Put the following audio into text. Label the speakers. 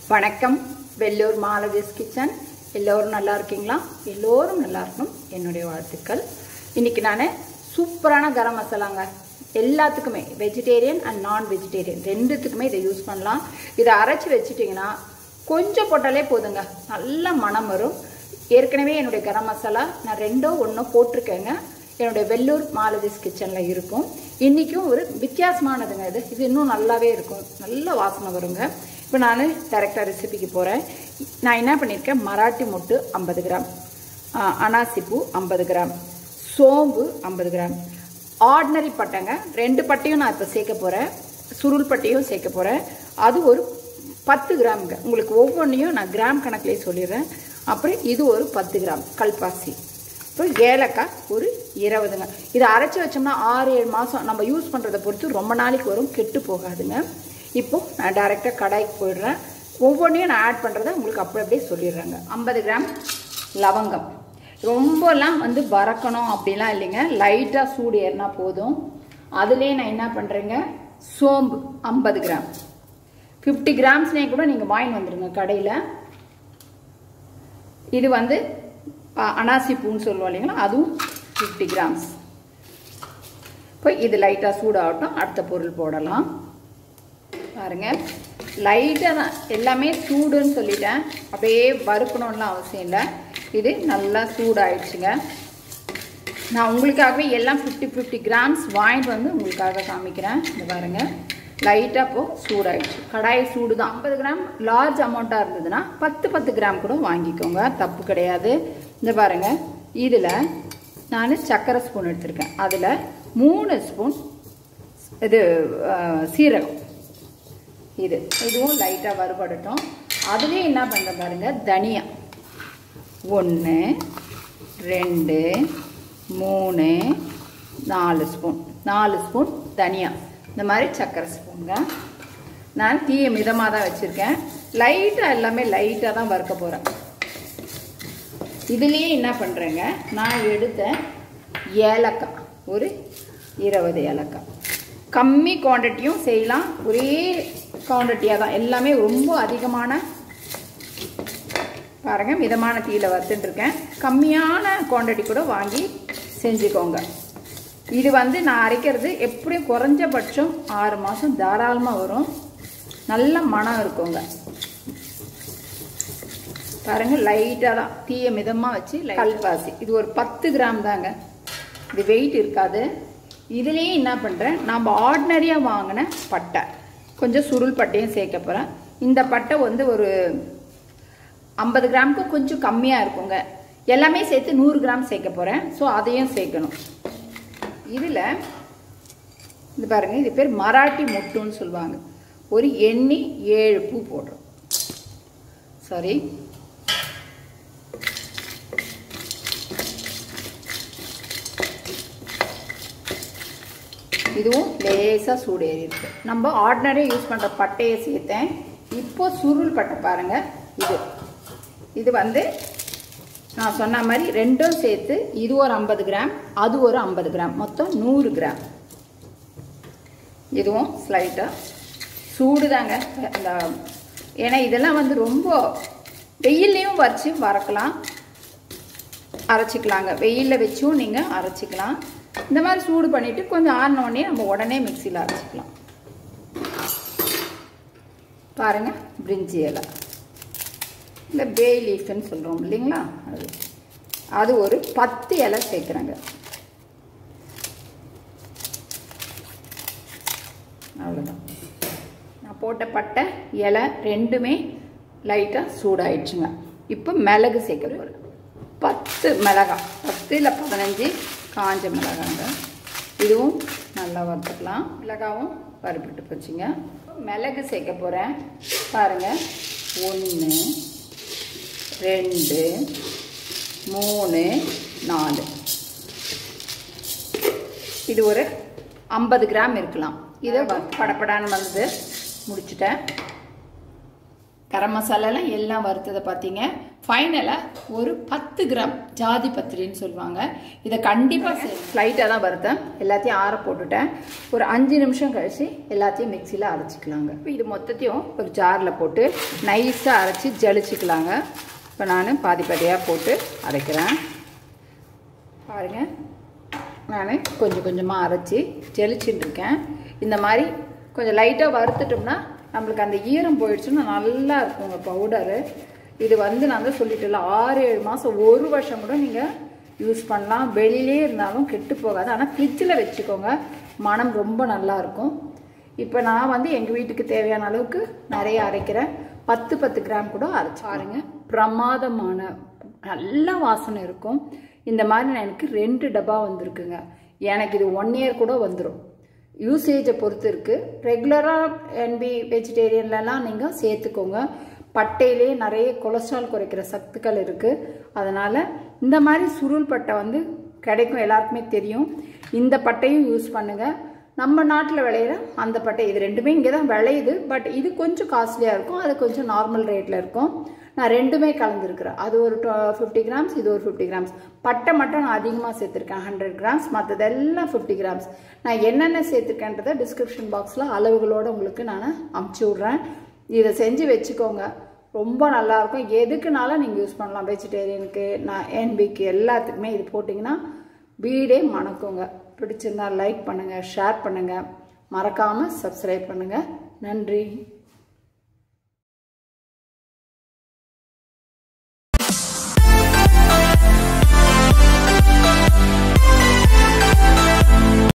Speaker 1: வணக்கம் வெள்ளூர் மாலதிஸ் கிச்சன் எல்லோரும் நல்லா இருக்கீங்களா எல்லோரும் நல்லா இருக்கணும் என்னுடைய வாழ்த்துக்கள் இன்னைக்கு நான் சூப்பரான கரம் மசாலாங்க எல்லாத்துக்குமே வெஜிடேரியன் அண்ட் நான் வெஜிடேரியன் ரெண்டுத்துக்குமே இதை யூஸ் பண்ணலாம் இதை அரைச்சி வச்சிட்டிங்கன்னா கொஞ்சம் போட்டாலே போதுங்க நல்ல மனம் வரும் ஏற்கனவே என்னுடைய கரம் மசாலா நான் ரெண்டோ ஒன்றோ போட்டிருக்கேங்க என்னுடைய வெள்ளூர் மாலதிஸ் கிச்சனில் இருக்கும் இன்றைக்கும் ஒரு வித்தியாசமானதுங்க இது இது இன்னும் நல்லாவே இருக்கும் நல்ல வாசனை வருங்க இப்போ நான் டேரெக்டாக ரெசிபிக்கு போகிறேன் நான் என்ன பண்ணியிருக்கேன் மராட்டி மொட்டு ஐம்பது கிராம் அனாசிப்பூ ஐம்பது கிராம் சோம்பு ஐம்பது கிராம் ஆர்டினரி பட்டைங்க ரெண்டு பட்டையும் நான் இப்போ சேர்க்க போகிறேன் சுருள் பட்டையும் சேர்க்க போகிறேன் அது ஒரு பத்து கிராமுங்க உங்களுக்கு ஒவ்வொன்றையும் நான் கிராம் கணக்கிலே சொல்லிடுறேன் அப்புறம் இது ஒரு பத்து கிராம் கல்பாசி இப்போ ஏலக்காய் ஒரு இருபதுங்க இதை அரைச்சி வச்சோம்னா ஆறு ஏழு மாதம் நம்ம யூஸ் பண்ணுறதை பொறுத்து ரொம்ப நாளைக்கு வரும் கெட்டு போகாதுங்க இப்போ நான் டைரெக்டாக கடாய்க்கு போயிடுறேன் ஒவ்வொன்றையும் நான் ஆட் பண்ணுறதை உங்களுக்கு அப்படி அப்படியே சொல்லிடுறேங்க ஐம்பது கிராம் லவங்கம் ரொம்பலாம் வந்து வறக்கணும் அப்படிலாம் இல்லைங்க லைட்டாக சூடு ஏறினா போதும் அதுலேயே நான் என்ன பண்ணுறேங்க சோம்பு ஐம்பது கிராம் ஃபிஃப்டி கிராம்ஸ்னே கூட நீங்கள் வாங்கி வந்துடுங்க கடையில் இது வந்து அனாசி பூன்னு சொல்லுவோம் இல்லைங்களா அதுவும் ஃபிஃப்டி கிராம்ஸ் இப்போ இது லைட்டாக சூடாகட்டும் அடுத்த பொருள் போடலாம் பாருங்க லைட்டாக தான் எல்லாமே சூடுன்னு சொல்லிட்டேன் அப்படியே வறுக்கணும்லாம் அவசியம் இல்லை இது நல்லா சூடாயிடுச்சுங்க நான் உங்களுக்காகவே எல்லாம் ஃபிஃப்டி ஃபிஃப்டி கிராம்ஸ் வாங்கிட்டு வந்து உங்களுக்காக காமிக்கிறேன் இந்த பாருங்கள் லைட்டாக இப்போது சூடாயிடுச்சு கடாய் சூடு தான் ஐம்பது கிராம் லார்ஜ் அமௌண்ட்டாக இருந்ததுன்னா பத்து பத்து கிராம் கூட வாங்கிக்கோங்க தப்பு கிடையாது இந்த பாருங்கள் இதில் நான் சக்கரை ஸ்பூன் எடுத்திருக்கேன் அதில் மூணு ஸ்பூன் இது சீரகம் இது இதுவும் லைட்டாக வறுபடட்டும் அதுலேயே என்ன பண்ணுறேன் பாருங்கள் தனியா ஒன்று ரெண்டு மூணு நாலு ஸ்பூன் நாலு ஸ்பூன் தனியா இந்த மாதிரி சக்கரை ஸ்பூனுங்க நான் தீய மிதமாக தான் வச்சுருக்கேன் லைட்டாக எல்லாமே லைட்டாக தான் வறுக்க போகிறேன் இதுலேயே என்ன பண்ணுறேங்க நான் எடுத்த ஏலக்காய் ஒரு இருபது ஏலக்காய் கம்மி குவான்டிட்டியும் செய்யலாம் ஒரே குவான்டிட்டியாக தான் எல்லாமே ரொம்ப அதிகமான பாருங்கள் மிதமான தீயில் வறுத்துட்டுருக்கேன் கம்மியான குவான்டிட்டி கூட வாங்கி செஞ்சுக்கோங்க இது வந்து நான் அரைக்கிறது எப்படியும் குறைஞ்சபட்சம் ஆறு மாதம் தாராளமாக வரும் நல்ல மனம் இருக்குங்க பாருங்க லைட்டாக தான் தீய மிதமாக வச்சு கல்பாசி இது ஒரு பத்து கிராம் தாங்க இது வெயிட் இருக்காது இதுலேயே என்ன பண்ணுறேன் நம்ம ஆர்டினரியாக வாங்கின பட்டை கொஞ்சம் சுருள் பட்டையும் சேர்க்க போகிறேன் இந்த பட்டை வந்து ஒரு ஐம்பது கிராமுக்கு கொஞ்சம் கம்மியாக இருக்குங்க எல்லாமே சேர்த்து நூறு கிராம் சேர்க்க போகிறேன் ஸோ அதையும் சேர்க்கணும் இதில் இது பாருங்கள் இது பேர் மராட்டி மொட்டுன்னு சொல்லுவாங்க ஒரு எண்ணி ஏழு பூ போடுறோம் சாரி இதுவும் லேசாக சூடு ஏறி இருக்கு நம்ம ஆர்டினரியாக யூஸ் பண்ணுற பட்டையை சேர்த்தேன் இப்போ சுருள் பட்டை பாருங்கள் இது இது வந்து நான் சொன்ன மாதிரி ரெண்டும் சேர்த்து இது ஒரு ஐம்பது கிராம் அது ஒரு ஐம்பது கிராம் மொத்தம் நூறு கிராம் இதுவும் ஸ்லைட்டாக சூடு தாங்க இந்த ஏன்னா இதெல்லாம் வந்து ரொம்ப வெயில்லையும் வச்சு வறக்கலாம் அரைச்சிக்கலாங்க வெயிலில் வச்சும் நீங்கள் அரைச்சிக்கலாம் இந்த மாதிரி சூடு பண்ணிவிட்டு கொஞ்சம் ஆறினோடனே நம்ம உடனே மிக்சியில் அரைச்சிக்கலாம் பாருங்கள் பிரிஞ்சி இலை இந்த பே லீஃப்னு சொல்கிறோம் இல்லைங்களா அது அது ஒரு பத்து இலை சேர்க்குறேங்க அவ்வளோதான் நான் போட்ட பட்டை இலை ரெண்டுமே லைட்டாக சூடாயிடுச்சுங்க இப்போ மிளகு சேர்க்க போகிறேன் பத்து மிளகாய் பத்து இல்லை பதினஞ்சு காஞ்ச மிளகாங்க இதுவும் நல்லா வறுத்துக்கலாம் மிளகாவும் வறுப்பிட்டு போச்சுங்க மிளகு சேர்க்க போகிறேன் பாருங்கள் ஒன்று ரெண்டு மூணு நாலு இது ஒரு ஐம்பது கிராம் இருக்கலாம் இதை படப்படான்னு வந்து முடிச்சுட்டேன் கரம் மசாலாலாம் எல்லாம் வறுத்ததை பார்த்தீங்க ஃபைனலாக ஒரு பத்து கிராம் ஜாதி பத்திரின்னு சொல்லுவாங்க இதை கண்டிப்பாக லைட்டாக தான் வறுத்தேன் எல்லாத்தையும் ஆற போட்டுட்டேன் ஒரு அஞ்சு நிமிஷம் கழிச்சு எல்லாத்தையும் மிக்சியில் அரைச்சிக்கலாங்க இது மொத்தத்தையும் ஒரு ஜாரில் போட்டு நைஸாக அரைச்சி ஜலிச்சிக்கலாங்க இப்போ நான் பாதி பாதியாக போட்டு அரைக்கிறேன் பாருங்கள் நான் கொஞ்சம் கொஞ்சமாக அரைச்சி ஜெலிச்சுட்டு இருக்கேன் இந்த மாதிரி கொஞ்சம் லைட்டாக வறுத்துட்டோம்னா நம்மளுக்கு அந்த ஈரம் போயிடுச்சுன்னா நல்லா இருக்குங்க பவுடரு இது வந்து நான் தான் சொல்லிட்டேன்ல ஆறு ஏழு மாதம் ஒரு வருஷம் கூட நீங்கள் யூஸ் பண்ணலாம் வெளியிலே இருந்தாலும் கெட்டு போகாது ஆனால் ஃப்ரிட்ஜில் வச்சுக்கோங்க மனம் ரொம்ப நல்லா இருக்கும் இப்போ நான் வந்து எங்கள் வீட்டுக்கு தேவையான அளவுக்கு நிறைய அரைக்கிறேன் பத்து பத்து கிராம் கூட அரைச்சி பாருங்க பிரமாதமான நல்ல வாசனை இருக்கும் இந்த மாதிரி நான் எனக்கு ரெண்டு டப்பா வந்திருக்குங்க எனக்கு இது ஒன் இயர் கூட வந்துடும் யூசேஜை பொறுத்து இருக்குது ரெகுலராக என்பி வெஜிடேரியன்லலாம் நீங்கள் சேர்த்துக்கோங்க பட்டையிலே நிறைய கொலஸ்ட்ரால் குறைக்கிற சத்துக்கள் இருக்குது அதனால் இந்த மாதிரி சுருள் பட்டை வந்து கிடைக்கும் எல்லாருக்குமே தெரியும் இந்த பட்டையும் யூஸ் பண்ணுங்கள் நம்ம நாட்டில் விளையிற அந்த பட்டை இது ரெண்டுமே இங்கே தான் விளையுது பட் இது கொஞ்சம் காஸ்ட்லியாக இருக்கும் அது கொஞ்சம் நார்மல் ரேட்டில் இருக்கும் நான் ரெண்டுமே கலந்துருக்கிறேன் அது ஒரு ஃபிஃப்டி கிராம்ஸ் இது ஒரு ஃபிஃப்டி கிராம்ஸ் பட்டை மட்டும் நான் அதிகமாக சேர்த்துருக்கேன் ஹண்ட்ரட் கிராம்ஸ் மற்றதெல்லாம் ஃபிஃப்டி கிராம்ஸ் நான் என்னென்ன சேர்த்துருக்கேன்றதை டிஸ்கிரிப்ஷன் பாக்ஸில் அளவுகளோடு உங்களுக்கு நான் அமுச்சு விட்றேன் இதை செஞ்சு வச்சுக்கோங்க ரொம்ப நல்லாயிருக்கும் எதுக்குனாலும் நீங்கள் யூஸ் பண்ணலாம் வெஜிடேரியனுக்கு நான் என்பிக்கு எல்லாத்துக்குமே இது போட்டிங்கன்னா வீடே மணக்குங்க பிடிச்சிருந்தா லைக் பண்ணுங்கள் ஷேர் பண்ணுங்கள் மறக்காமல் சப்ஸ்கிரைப் பண்ணுங்கள் நன்றி